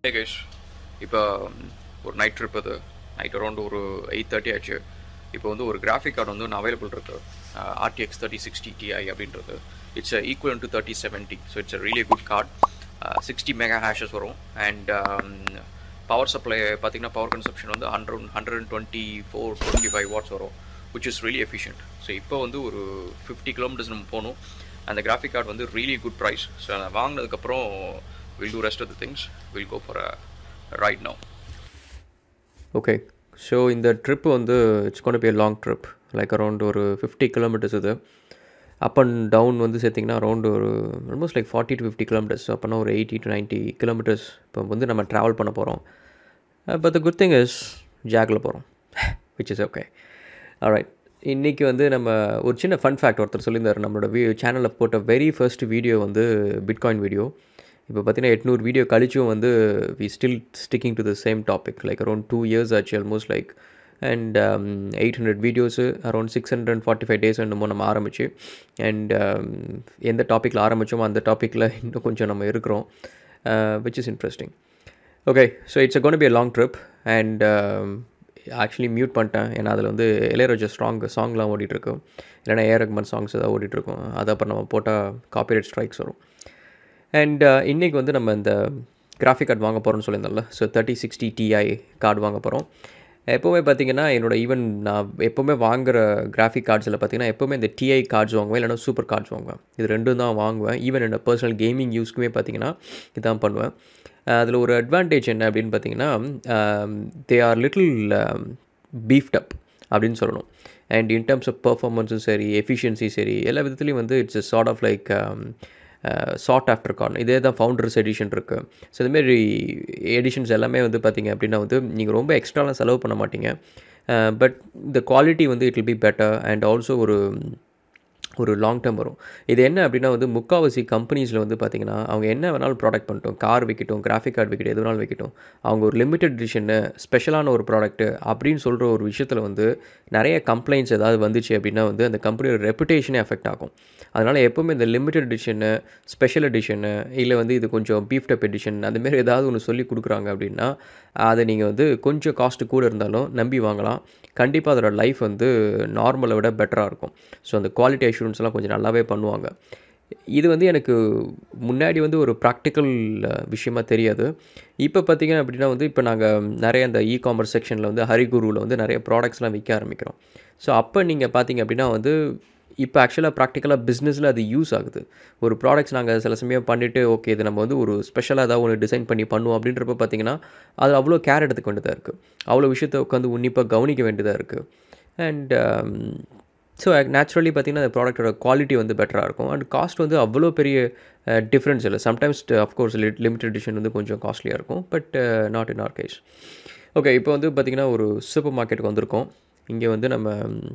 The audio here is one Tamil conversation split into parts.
ஹே கைஸ் இப்போ ஒரு நைட் ட்ரிப் அது நைட் அரௌண்ட் ஒரு எயிட் தேர்ட்டி ஆச்சு இப்போ வந்து ஒரு கிராஃபிக் கார்டு வந்து ஒன்று அவைலபிள் இருக்கு ஆர்டிஎக்ஸ் தேர்ட்டி சிக்ஸ்டி டிஐ அப்படின்றது it's equal to thirty seventy so it's really good card sixty mega hashes வரும் அண்ட் பவர் சப்ளை பார்த்தீங்கன்னா பவர் கன்சப்ஷன் வந்து hundred hundred and twenty four twenty five watts வரும் which is really efficient so இப்போ வந்து ஒரு ஃபிஃப்டி கிலோமீட்டர்ஸ் நம்ம போகணும் அந்த கிராஃபிக் கார்டு வந்து ரியலி குட் ப்ரைஸ் ஸோ அதை வாங்கினதுக்கப்புறம் will do rest of the things will go for a right no okay so இந்த ட்ரிப் வந்து இட்ஸ் கொண்டு போய் லாங் ட்ரிப் லைக் அரௌண்ட் ஒரு ஃபிஃப்டி கிலோமீட்டர்ஸ் இது அப் அண்ட் டவுன் வந்து சேர்த்திங்கன்னா அரௌண்ட் ஒரு almost like forty to fifty kilometres அப்போனா ஒரு எயிட்டி டு நைன்ட்டி கிலோமீட்டர்ஸ் இப்போ வந்து நம்ம ட்ராவல் பண்ண போகிறோம் but the good thing is ஜாகில் போகிறோம் விச் இஸ் ஓகே ரைட் இன்றைக்கி வந்து நம்ம ஒரு சின்ன ஃபன் ஃபேக்ட் ஒருத்தர் சொல்லியிருந்தார் நம்மளோட வீ சேனலில் போட்ட வெரி ஃபர்ஸ்ட் வீடியோ வந்து பிட்காயின் வீடியோ இப்போ பார்த்தீங்கன்னா எட்நூறு வீடியோ கழிச்சும் வந்து we still sticking to the same topic like around two years ஆச்சு almost like and eight hundred videos around six hundred and forty five days என்னமோ நம்ம ஆரம்பிச்சு அண்ட் எந்த டாப்பிக்கில் ஆரம்பித்தோமோ அந்த டாப்பிக்கில் இன்னும் கொஞ்சம் நம்ம இருக்கிறோம் which is interesting okay so it's uh gonna be a long trip and actually mute பண்ணிட்டேன் ஏன்னா அதில் வந்து இளையராஜா ஸ்ட்ராங் சாங்லாம் ஓடிட்டுருக்கு இல்லைனா ஏ ரஹ்மான் சாங்ஸ் ஏதாவது ஓடிட்டுருக்கும் அதை அப்புறம் நம்ம போட்டால் காப்பிரைட் ஸ்ட்ரைக்ஸ் வரும் அண்ட் இன்றைக்கி வந்து நம்ம இந்த கிராஃபிக் கார்டு வாங்க போகிறோம்னு சொல்லியிருந்தோம்ல so thirty sixty Ti card வாங்க போகிறோம் எப்போவுமே பார்த்தீங்கன்னா என்னோடய ஈவன் நான் எப்போவுமே வாங்குகிற கிராஃபிக் கார்ட்ஸில் பார்த்தீங்கன்னா எப்போவுமே இந்த டிஐ கார்ட்ஸ் வாங்குவேன் இல்லைனா சூப்பர் கார்ட்ஸ் வாங்குவேன் இது ரெண்டும் தான் வாங்குவேன் ஈவன் என்னோட பர்சனல் கேமிங் யூஸ்க்குமே பார்த்தீங்கன்னா இதான் பண்ணுவேன் அதில் ஒரு அட்வான்டேஜ் என்ன அப்படின்னு பார்த்தீங்கன்னா தே ஆர் லிட்டில் பீஃப்ட் அப் அப்படின்னு சொல்லணும் அண்ட் இன் டர்ம்ஸ் ஆஃப் பர்ஃபார்மன்ஸும் சரி எஃபிஷியன்சி சரி எல்லா விதத்துலேயும் வந்து it's sort of like sort after corn இதே தான் ஃபவுண்டர்ஸ் எடிஷன் இருக்குது ஸோ இதுமாரி எடிஷன்ஸ் எல்லாமே வந்து பார்த்திங்க அப்படின்னா வந்து நீங்கள் ரொம்ப எக்ஸ்ட்ராலாம் செலவு பண்ண மாட்டீங்க பட் இந்த குவாலிட்டி வந்து it will be better and also ஒரு ஒரு லாங் டேர்ம் வரும் இது என்ன அப்படின்னா வந்து முக்கால்வாசி கம்பெனிஸில் வந்து பார்த்திங்கன்னா அவங்க என்ன வேணாலும் ப்ராடக்ட் பண்ணிட்டோம் கார் விற்கட்டும் கிராஃபிக் கார்டு விற்கட்டும் எது வேணாலும் விற்கட்டும் அவங்க ஒரு லிமிட்டட் எடிஷனு ஸ்பெஷலான ஒரு ப்ராடக்ட்டு அப்படின்னு சொல்கிற ஒரு விஷயத்தில் வந்து நிறைய கம்ப்ளைண்ட்ஸ் ஏதாவது வந்துச்சு அப்படின்னா வந்து அந்த கம்பெனியோட ரெப்புடேஷனே எஃபெக்ட் ஆகும் அதனால் எப்போவுமே இந்த லிமிட்டட் எடிஷனு ஸ்பெஷல் எடிஷனு இல்லை வந்து இது கொஞ்சம் பீஃப்டப் எடிஷன் அந்தமாரி ஏதாவது ஒன்று சொல்லி கொடுக்குறாங்க அப்படின்னா அதை நீங்கள் வந்து கொஞ்சம் காஸ்ட்டு கூட இருந்தாலும் நம்பி வாங்கலாம் கண்டிப்பாக அதோட லைஃப் வந்து நார்மலை விட பெட்டராக இருக்கும் ஸோ அந்த குவாலிட்டி அஷூரன்ஸ்லாம் கொஞ்சம் நல்லாவே பண்ணுவாங்க இது வந்து எனக்கு முன்னாடி வந்து ஒரு ப்ராக்டிக்கல் விஷயமா தெரியாது இப்போ பார்த்திங்க அப்படின்னா வந்து இப்போ நாங்கள் நிறைய அந்த இ காமர்ஸ் செக்ஷனில் வந்து ஹரிகுருவில் வந்து நிறைய ப்ராடக்ட்ஸ்லாம் விற்க ஆரம்பிக்கிறோம் ஸோ அப்போ நீங்கள் பார்த்தீங்க அப்படின்னா வந்து இப்போ ஆக்சுவலாக ப்ராக்டிக்கலாக பிஸ்னஸில் அது யூஸ் ஆகுது ஒரு ப்ராடக்ட்ஸ் நாங்கள் சில சமயம் பண்ணிவிட்டு ஓகே இது நம்ம வந்து ஒரு ஸ்பெஷலாக ஏதாவது ஒன்று டிசைன் பண்ணி பண்ணுவோம் அப்படின்றப்ப பார்த்தீங்கன்னா அது அவ்வளோ கேர் எடுத்துக்க வேண்டியதாக இருக்குது அவ்வளோ விஷயத்தை உட்காந்து உன்னிப்பாக கவனிக்க வேண்டியதாக இருக்குது அண்ட் ஸோ நேச்சுரலி பார்த்திங்கன்னா அந்த ப்ராடக்ட்டோட குவாலிட்டி வந்து பெட்டராக இருக்கும் அண்ட் காஸ்ட் வந்து அவ்வளோ பெரிய டிஃப்ரென்ஸ் இல்லை சம்டைம்ஸ் அஃப்கோர்ஸ் லிமிடெட் எடிஷன் வந்து கொஞ்சம் காஸ்ட்லியாக இருக்கும் but not in our case okay இப்போ வந்து பார்த்திங்கன்னா ஒரு சூப்பர் மார்க்கெட்டுக்கு வந்திருக்கோம் இங்கே வந்து நம்ம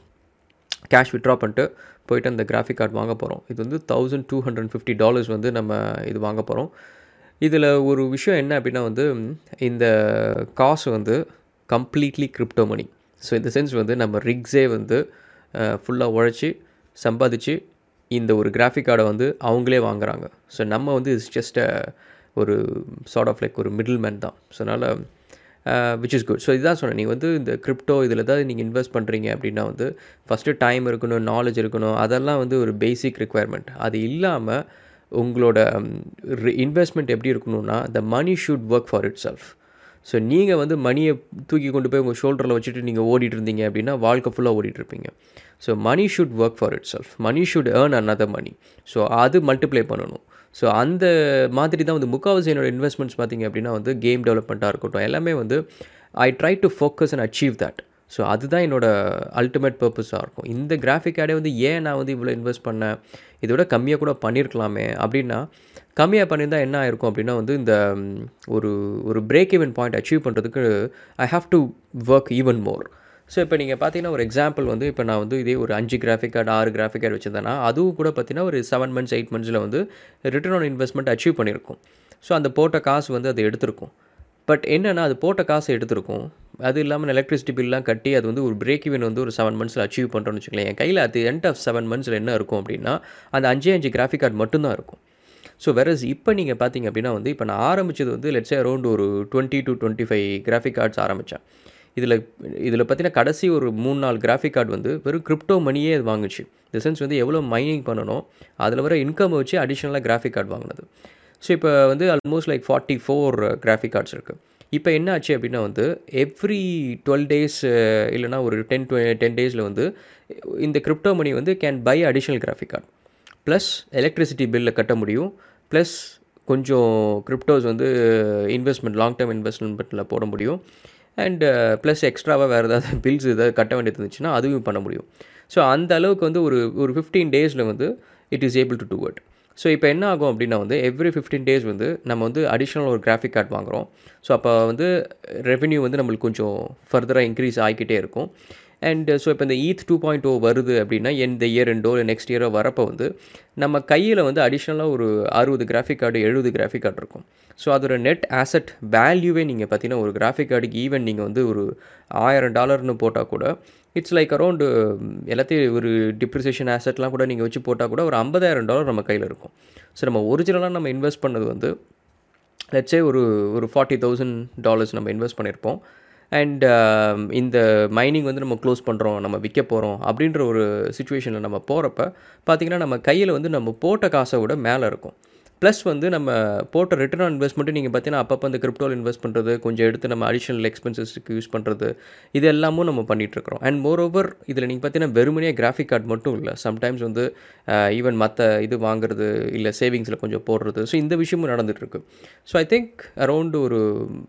கேஷ் விட்ரா பண்ணிட்டு போயிட்டு அந்த கிராஃபிக் கார்டு வாங்க போகிறோம் இது வந்து thousand two hundred fifty dollars வந்து நம்ம இது வாங்க போகிறோம் இதில் ஒரு விஷயம் என்ன அப்படின்னா வந்து இந்த காசு வந்து கம்ப்ளீட்லி கிரிப்டோ மணி ஸோ இந்த சென்ஸ் வந்து நம்ம ரிக்ஸே வந்து ஃபுல்லாக உழைச்சி சம்பாதிச்சு இந்த ஒரு கிராஃபிக் கார்டை வந்து அவங்களே வாங்குறாங்க ஸோ நம்ம வந்து இட்ஸ் ஜஸ்ட் ஒரு சார்ட் ஆஃப் லைக் ஒரு மிடில் மேன் தான் ஸோ அதனால் விச் இஸ் குட் ஸோ இதுதான் சொன்னேன் நீங்கள் வந்து இந்த கிரிப்டோ இதில் ஏதாவது நீங்கள் இன்வெஸ்ட் பண்ணுறீங்க அப்படின்னா வந்து ஃபஸ்ட்டு டைம் இருக்கணும் நாலேஜ் இருக்கணும் அதெல்லாம் வந்து ஒரு பேசிக் ரெக்குவயர்மெண்ட் அது இல்லாமல் உங்களோட இன்வெஸ்ட்மெண்ட் எப்படி இருக்கணும்னா the money should work for itself so நீங்கள் வந்து மணியை தூக்கி கொண்டு போய் உங்கள் ஷோல்டரில் வச்சுட்டு நீங்கள் ஓடிட்டு இருந்தீங்க அப்படின்னா வாழ்க்கை ஃபுல்லாக ஓடிட்டு இருப்பீங்க so money should work for itself money should earn another money so அது மல்டிப்ளை பண்ணணும் ஸோ அந்த மாதிரி தான் வந்து முக்கால்வாசி என்னோடய இன்வெஸ்ட்மெண்ட்ஸ் பார்த்திங்க அப்படின்னா வந்து கேம் டெவலப்மெண்ட்டாக இருக்கட்டும் எல்லாமே வந்து I try to focus and achieve that so அதுதான் என்னோடய அல்டிமேட் பர்பஸாக இருக்கும் இந்த கிராஃபிக் ஆடே வந்து ஏன் நான் வந்து இவ்வளோ இன்வெஸ்ட் பண்ணேன் இதோட கம்மியாக கூட பண்ணியிருக்கலாமே அப்படின்னா கம்மியாக பண்ணியிருந்தால் என்ன ஆயிருக்கும் அப்படின்னா வந்து இந்த ஒரு ஒரு பிரேக் ஈவன் பாயிண்ட் அச்சீவ் பண்ணுறதுக்கு I have to work even more so இப்போ நீங்கள் பார்த்தீங்கன்னா ஒரு எக்ஸாம்பிள் வந்து இப்போ நான் வந்து இதே ஒரு அஞ்சு கிராஃபிக் கார்டு ஆறு கிராஃபிக் கார்டு வச்சுருந்தேன்னா அதுவும் கூட பார்த்தீங்கன்னா ஒரு செவன் மந்த்ஸ் எயிட் மந்த்ஸில் வந்து ரிட்டர்ன் ஆன் இன்வெஸ்ட்மெண்ட் அச்சீவ் பண்ணியிருக்கும் ஸோ அந்த போட்ட காசு வந்து அது எடுத்திருக்கும் பட் என்னென்னா அது போட்ட காசை எடுத்திருக்கும் அது இல்லாமல் எலக்ட்ரிசிட்டி பில்லாம் கட்டி அது வந்து ஒரு பிரேக் ஈவன் வந்து ஒரு செவன் மந்த்ஸில் அச்சீவ் பண்ணுறோன்னு வச்சுக்கலாம் என் கையில் அது எண்ட் ஆஃப் செவன் மந்த்ஸில் என்ன இருக்கும் அப்படின்னா அந்த அஞ்சே அஞ்சு கிராஃபிக் கார்டு மட்டும்தான் இருக்கும் ஸோ வெரஸ் இப்போ நீங்கள் பார்த்தீங்க அப்படின்னா வந்து இப்போ நான் ஆரம்பித்தது வந்து லெட்ஸே அரௌண்ட் ஒரு twenty two twenty five graphic cards ஆரம்பித்தேன் இதில் இதில் பார்த்தீங்கன்னா கடைசி ஒரு மூணு நாலு கிராஃபிக் கார்டு வந்து வெறும் கிரிப்டோ மணியே அது வாங்குச்சு இந்த சென்ஸ் வந்து எவ்வளோ மைனிங் பண்ணணும் அதில் வர இன்கம் வச்சு அடிஷ்னலாக கிராஃபிக் கார்டு வாங்கினது ஸோ இப்போ வந்து almost like forty four graphic cards இருக்குது இப்போ என்ன ஆச்சு அப்படின்னா வந்து எவ்ரி டுவெல் டேஸ் இல்லைனா ஒரு டென் டு டென் டேஸில் வந்து இந்த கிரிப்டோ மணி வந்து can buy additional graphic card plus electricity பில்லை கட்ட முடியும் ப்ளஸ் கொஞ்சம் கிரிப்டோஸ் வந்து இன்வெஸ்ட்மெண்ட் லாங் டேர்ம் இன்வெஸ்ட்மெண்ட்டில் போட முடியும் அண்ட் ப்ளஸ் எக்ஸ்ட்ராவாக வேறு ஏதாவது பில்ஸ் ஏதாவது கட்ட வேண்டியது இருந்துச்சுன்னா அதுவும் பண்ண முடியும் ஸோ அந்த அளவுக்கு வந்து ஒரு ஒரு ஃபிஃப்டீன் டேஸில் வந்து it is able to do it so இப்போ என்ன ஆகும் அப்படின்னா வந்து எவ்ரி ஃபிஃப்டீன் டேஸ் வந்து நம்ம வந்து அடிஷ்னல் ஒரு கிராஃபிக் கார்டு வாங்குகிறோம் ஸோ அப்போ வந்து ரெவென்யூ வந்து நம்மளுக்கு கொஞ்சம் ஃபர்தராக இன்க்ரீஸ் ஆகிக்கிட்டே இருக்கும் அண்ட் ஸோ இப்போ இந்த ஈத் டூ பாயிண்ட் ஓ வருது அப்படின்னா எந்த இயர் ரெண்டோ இல்லை நெக்ஸ்ட் இயரோ வரப்போ வந்து நம்ம கையில் வந்து அடிஷ்னலாக ஒரு அறுபது கிராஃபிக் கார்டு எழுபது கிராஃபிக் கார்டு இருக்கும் ஸோ அதோட நெட் ஆசட் வேல்யூவே நீங்கள் பார்த்தீங்கன்னா ஒரு கிராஃபிக் கார்டுக்கு ஈவன் நீங்கள் வந்து ஒரு ஆயிரம் டாலர்னு போட்டால் கூட இட்ஸ் லைக் அரௌண்டு எல்லாத்தையும் ஒரு டிப்ரிசியேஷன் ஆசட்லாம் கூட நீங்கள் வச்சு போட்டால் கூட ஒரு ஐம்பதாயிரம் டாலர் நம்ம கையில் இருக்கும் ஸோ நம்ம ஒரிஜினலாக நம்ம இன்வெஸ்ட் பண்ணது வந்து லட்சே ஒரு ஒரு ஃபார்ட்டி தௌசண்ட் டாலர்ஸ் நம்ம இன்வெஸ்ட் பண்ணியிருப்போம் அண்ட் இந்த மைனிங் வந்து நம்ம க்ளோஸ் பண்ணுறோம் நம்ம விற்க போகிறோம் அப்படின்ற ஒரு சுச்சுவேஷனில் நம்ம போகிறப்ப பார்த்திங்கன்னா நம்ம கையில் வந்து நம்ம போட்ட காசை விட மேலே இருக்கும் ப்ளஸ் வந்து நம்ம போட்ட ரிட்டர்ன் ஆன் இன்வெஸ்ட்மெண்ட்டு நீங்கள் பார்த்தீங்கன்னா அப்பப்போ அந்த கிரிப்டோவில் இன்வெஸ்ட் பண்ணுறது கொஞ்சம் எடுத்து நம்ம அடிஷனல் எக்ஸ்பென்சஸ்க்கு யூஸ் பண்ணுறது இது எல்லாமும் நம்ம பண்ணிகிட்ருக்கிறோம் அண்ட் மோர் ஓவர் இதில் நீங்கள் பார்த்தீங்கன்னா வெறுமனே கிராஃபிக் கார்டு மட்டும் இல்லை சம்டைம்ஸ் வந்து ஈவன் மற்ற இது வாங்குறது இல்லை சேவிங்ஸில் கொஞ்சம் போடுறது ஸோ இந்த விஷயமும் நடந்துகிட்ருக்கு ஸோ ஐ திங்க் அரௌண்ட் ஒரு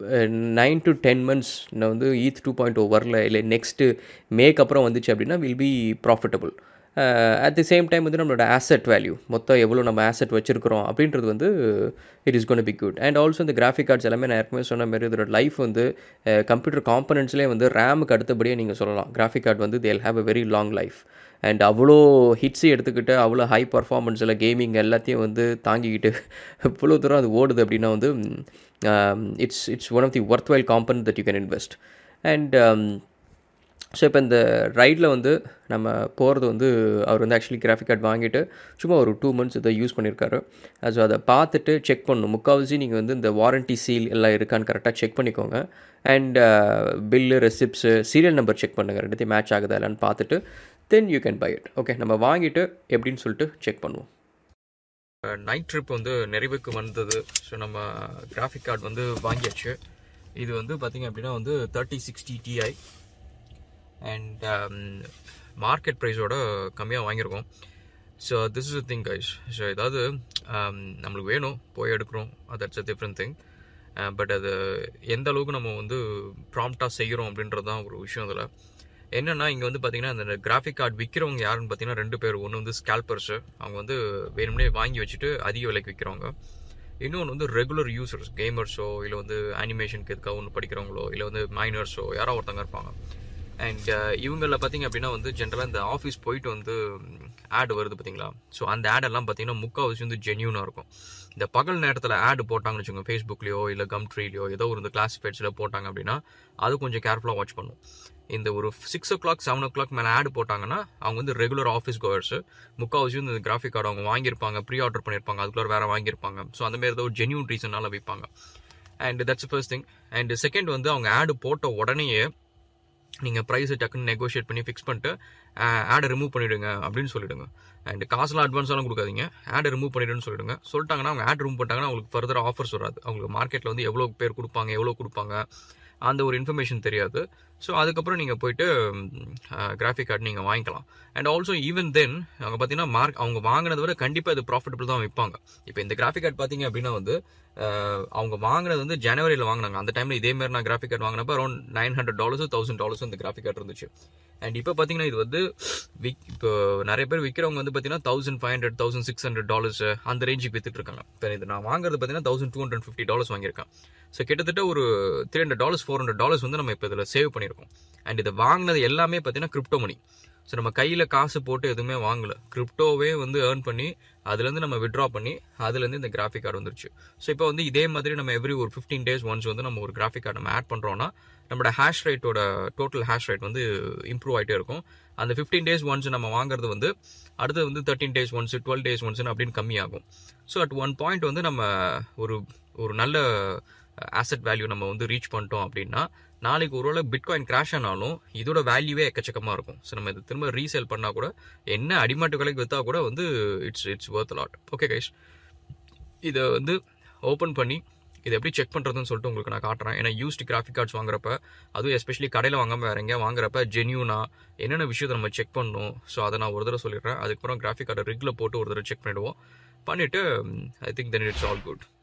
நைன் டு டென் மந்த்ஸ் நான் வந்து ஈத் டூ பாயிண்ட் ஓ வரல இல்லை நெக்ஸ்ட்டு மேக் அப்புறம் வந்துச்சு அப்படின்னா will be profitable at the same time வந்து நம்மளோட ஆசெட் வேல்யூ மொத்தம் எவ்வளோ நம்ம ஆசெட் வச்சுருக்கிறோம் அப்படின்றது வந்து it is gonna be good and also இந்த கிராஃபிக் கார்ட்ஸ் எல்லாமே நான் ஏற்கனவே சொன்ன மாதிரி இதோட லைஃப் வந்து கம்ப்யூட்டர் காம்பனன்ட்ஸ்லேயே வந்து ரேமுக்கு அடுத்தபடியே நீங்கள் சொல்லலாம் கிராஃபிக் கார்டு வந்து they'll have a very long life and அவ்வளோ ஹிட்ஸு எடுத்துக்கிட்டு அவ்வளோ ஹை பர்ஃபார்மன்ஸில் கேமிங் எல்லாத்தையும் வந்து தாங்கிக்கிட்டு இவ்வளோ தூரம் அது ஓடுது அப்படின்னா வந்து it's it's one of the worthwhile company that you can invest and so இப்போ இந்த ரைடில் வந்து நம்ம போகிறது வந்து அவர் வந்து ஆக்சுவலி கிராஃபிக் கார்டு வாங்கிட்டு சும்மா ஒரு டூ மந்த்ஸ் இதை யூஸ் பண்ணியிருக்காரு ஸோ அதை பார்த்துட்டு செக் பண்ணணும் முக்கால்வாசி நீங்கள் வந்து இந்த வாரண்ட்டி சீல் எல்லாம் இருக்கான்னு கரெக்டாக செக் பண்ணிக்கோங்க and bill receipts serial number check பண்ணுங்கள் ரெண்டுத்தையும் மேட்ச் ஆகுதா இல்லைன்னு பார்த்துட்டு then you can buy it okay நம்ம வாங்கிட்டு எப்படின்னு சொல்லிட்டு செக் பண்ணுவோம் நைட் ட்ரிப் வந்து நிறைவுக்கு வந்தது ஸோ நம்ம கிராஃபிக் கார்டு வந்து வாங்கியாச்சு இது வந்து பார்த்திங்க அப்படின்னா வந்து thirty sixty Ti and market ப்ரைஸோட கம்மியாக வாங்கியிருக்கோம் so this is a thing guys so ஏதாவது நம்மளுக்கு வேணும் போய் எடுக்கிறோம் that's a different thing but அது எந்த அளவுக்கு நம்ம வந்து ப்ராம்ப்டாக செய்கிறோம் அப்படின்றது தான் ஒரு விஷயம் அதில் என்னென்னா இங்கே வந்து பார்த்தீங்கன்னா இந்த கிராஃபிக் கார்டு விற்கிறவங்க யாருன்னு பார்த்தீங்கன்னா ரெண்டு பேர் ஒன்று வந்து ஸ்கேல்பர்ஸு அவங்க வந்து வேணும்னே வாங்கி வச்சுட்டு அதிக விலைக்கு விற்கிறவங்க இன்னொன்று வந்து ரெகுலர் யூசர்ஸ் கேமர்ஸோ இல்லை வந்து அனிமேஷனுக்கு எதுக்காக ஒன்று படிக்கிறவங்களோ இல்லை வந்து மைனர்ஸோ யாரோ ஒருத்தங்க இருப்பாங்க அண்ட் இவங்களில் பார்த்தீங்க அப்படின்னா வந்து ஜென்ரலாக இந்த ஆஃபீஸ் போயிட்டு வந்து ஆடு வருது பார்த்தீங்களா ஸோ அந்த ஆடெல்லாம் பார்த்தீங்கன்னா முக்கால்வாசி வந்து ஜென்யூனாக இருக்கும் இந்த பகல் நேரத்தில் ஆடு போட்டாங்கன்னு வச்சுக்கோங்க ஃபேஸ்புக்லேயோ இல்லை கம் ட்ரீலையோ ஏதோ ஒரு இந்த கிளாசிஃபைட்ஸில் போட்டாங்க அப்படின்னா அது கொஞ்சம் கேர்ஃபுல்லாக வாட்ச் பண்ணும் இந்த ஒரு six o'clock seven o'clock மேலே ஆடு போட்டாங்கன்னா அவங்க வந்து ரெகுலர் ஆஃபீஸ் கோவர்ஸ் முக்கால்வாசி வந்து இந்த கிராஃபிக் கார்டு அவங்க வாங்கியிருப்பாங்க ப்ரீ ஆர்டர் பண்ணியிருப்பாங்க அதுக்குள்ள வேறு வாங்கியிருப்பாங்க ஸோ அந்த மாதிரி ஏதோ ஒரு ஜென்யூன் ரீசனால விற்பாங்க and that's first thing and second வந்து அவங்க ஆடு போட்ட உடனேயே நீங்கள் ப்ரைஸை டக்குன்னு நெகோஷியேட் பண்ணி ஃபிக்ஸ் பண்ணிட்டு ஆடை ரிமூவ் பண்ணிவிடுங்க அப்படின்னு சொல்லிவிடுங்க அண்ட் காசுலாம் அட்வான்ஸாலும் கொடுக்காதீங்க ஆடை ரிமூவ் பண்ணிடுன்னு சொல்லிடுங்க சொல்லிட்டாங்கன்னா அவங்க ஆட் ரிமூவ் பண்ணிட்டாங்கன்னா அவங்களுக்கு ஃபர்தர் ஆஃபர்ஸ் வராது அவங்களுக்கு மார்க்கெட்டில் வந்து எவ்வளோ பேர் கொடுப்பாங்க எவ்வளோ கொடுப்பாங்க அந்த ஒரு இன்ஃபர்மேஷன் தெரியாது ஸோ அதுக்கப்புறம் நீங்கள் போயிட்டு கிராஃபிக் கார்டு நீங்கள் வாங்கிக்கலாம் அண்ட் ஆல்சோ ஈவன் தென் அவங்க பார்த்தீங்கன்னா மார்க் அவங்க வாங்கினதை விட கண்டிப்பாக இது ப்ராஃபிட்டபிள் தான் விற்பாங்க இப்போ இந்த கிராஃபிக் கார்டு பார்த்தீங்க அப்படின்னா வந்து அவங்க வாங்கினது வந்து ஜனவரியில் வாங்கினாங்க அந்த டைமில் இதே மாதிரி நான் கிராஃபிக் கார்டு வாங்கினப்ப அரௌண்ட் நைன் ஹண்ட்ரட் டாலர்ஸும் தௌசண்ட் டாலர்ஸும் இந்த கிராஃபிக் கார்டு இருந்துச்சு அண்ட் இப்போ பார்த்தீங்கன்னா இது வந்து விக் இப்போ நிறைய பேர் விற்கிறவங்க வந்து பார்த்தீங்கன்னா thousand five hundred thousand six hundred dollars அந்த ரேஞ்சுக்கு வித்துட்டு இருக்காங்க இப்போ இது நான் வாங்குறது பார்த்தீங்கன்னா thousand two hundred fifty dollars வாங்கியிருக்கேன் ஸோ கிட்டத்தட்ட ஒரு three hundred dollars four hundred dollars வந்து நம்ம இப்போ இதில் சேவ் பண்ணியிருக்கோம் அண்ட் இதை வாங்கினது எல்லாமே பார்த்தீங்கன்னா கிரிப்டோ மணி ஸோ நம்ம கையில் காசு போட்டு எதுவுமே வாங்கல கிரிப்டோவே வந்து ஏர்ன் பண்ணி அதுலேருந்து நம்ம விட்ரா பண்ணி அதுலேருந்து இந்த கிராஃபிக் கார்டு வந்துருச்சு ஸோ இப்போ வந்து இதே மாதிரி நம்ம எவ்ரி ஒரு ஃபிஃப்டீன் டேஸ் ஒன்ஸ் வந்து நம்ம ஒரு கிராஃபிக் கார்டு நம்ம ஆட் பண்ணுறோம்னா நம்மளோட ஹேஷ் ரேட்டோட டோட்டல் ஹேஷ் ரேட் வந்து இம்ப்ரூவ் ஆகிட்டே இருக்கும் அந்த ஃபிஃப்டீன் டேஸ் ஒன்ஸ் நம்ம வாங்குறது வந்து அடுத்து வந்து thirteen days once twelve days once அப்படின்னு கம்மியாகும் ஸோ அட் ஒன் பாயிண்ட் வந்து நம்ம ஒரு ஒரு நல்ல ஆசெட் வேல்யூ நம்ம வந்து ரீச் பண்ணிட்டோம் அப்படின்னா நாளைக்கு ஒருவேளை பிட்காயின் கிராஷ் ஆனாலும் இதோட வேல்யூவே எக்கச்சக்கமாக இருக்கும் ஸோ நம்ம இது திரும்ப ரீசேல் பண்ணால் கூட என்ன அடிமாட்டு விலைக்கு விற்றா கூட வந்து it's it's worth lot okay guys இதை வந்து ஓப்பன் பண்ணி இதை எப்படி செக் பண்ணுறதுன்னு சொல்லிட்டு உங்களுக்கு நான் காட்டுறேன் ஏன்னா யூஸ்டு கிராஃபிக் கார்ட்ஸ் வாங்குறப்ப அதுவும் எஸ்பெஷலி கடையில் வாங்காமல் வேற எங்கேயா வாங்குறப்ப ஜென்யூனா என்னென்ன விஷயத்தை நம்ம செக் பண்ணணும் ஸோ அதை நான் ஒரு தடவை சொல்லிடுறேன் அதுக்கப்புறம் கிராஃபிக் கார்டை ரிக்கில் போட்டு ஒரு தடவை செக் பண்ணிடுவோம் பண்ணிவிட்டு I think then it's all good